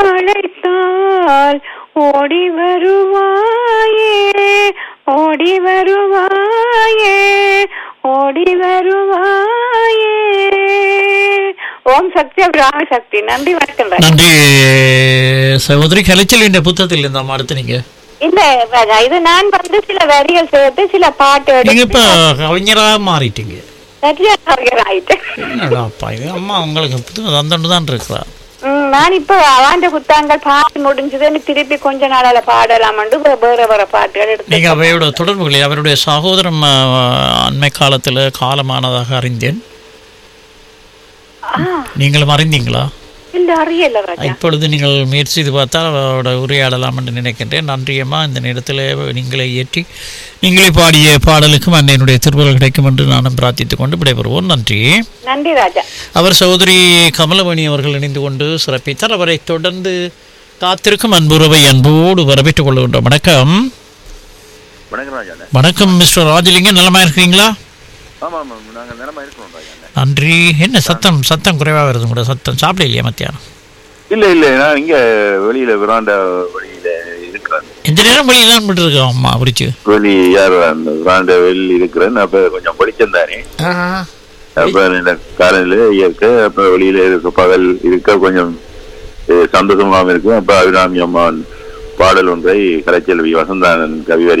அழைத்தால் ஓடி வருவாயே ஓடி வருவாயே ஓடி வருவாயே ஓம் சக்தி ராம சக்தி நன்றி வணக்கம் ராஜா. நன்றி சகோதரி கலைச்சலின் புத்தகத்தில் இந்த அடுத்து நீங்க இல்ல ராஜா, இது நான் வந்து சில வரிகள் சேர்த்து சில பாட்டு நீங்க இப்ப எடுத்து கவிஞரா மாறிட்டீங்க சரியா கவிஞர் ஆயிட்டேன் என்னடாப்பா இது அம்மா உங்களுக்கு புத்தகம் தந்துட்டு தான் இருக்கிறா ம், நான் இப்ப அவாண்ட புத்தகங்கள் பாட்டு முடிஞ்சதுன்னு திருப்பி கொஞ்ச நாளால பாடலாமண்டு வே- வேற வேற பாட்டுகள் எடுத்து நீங்க அவையோட தொடர்புகளை அவருடைய சகோதரம் ஆ, அண்மை காலத்துல காலமானதாக அறிந்தேன் ஆ, நீங்களும் அறிந்தீங்களா இல்ல அறியல ராஜா இப்பொழுது நீங்கள் முயற்சி செய்து பார்த்தால் அவரோட உரையாடலாம் என்று நினைக்கின்றேன் நன்றியம்மா இந்த நேரத்தில் நீங்களே ஏற்றி நீங்களே பாடிய பாடலுக்கும் அந்த என்னுடைய திருவள்ளுவர் கிடைக்கும் என்று நானும் பிரார்த்தித்துக் கொண்டு விடைபெறுவோம் நன்றி நன்றி ராஜா அவர் சகோதரி கமலமணி அவர்கள் இணைந்து கொண்டு சிறப்பித்தார் அவரை தொடர்ந்து காத்திருக்கும் அன்புறவை அன்போடு வரவேற்றுக் கொள்கின்றோம் வணக்கம் வணக்கம் ராஜா வணக்கம் மிஸ்டர் ராஜலிங்கம் நலமா இருக்கிறீங்களா ஆமா ஆமா நாங்க நிலமா இருக்கிறோம் ராஜா நன்றி என்ன சத்தம் சத்தம் குறைவாக வருது கூட சத்தம் சாப்பிட இல்லையா மத்தியானம் இல்ல இல்ல நான் இங்க வெளியில விராண்டா வெளியில இருக்கிறேன் எந்த நேரம் வெளியே தான் இருக்கோம் அம்மா பிடிச்சி வெளி யார் அந்த விராண்டா வெளியில இருக்கிறேன் அப்ப கொஞ்சம் படிச்சேன் தானே அப்ப இந்த காலையில இயற்கை அப்ப வெளியில இருக்க பகல் இருக்க கொஞ்சம் அஹ், சந்தோஷமாவும் இருக்கும் அப்ப அபிராமி அம்மான் பாடல் ஒன்றை கலைச்செல்வி வசந்தானன் கவிவரி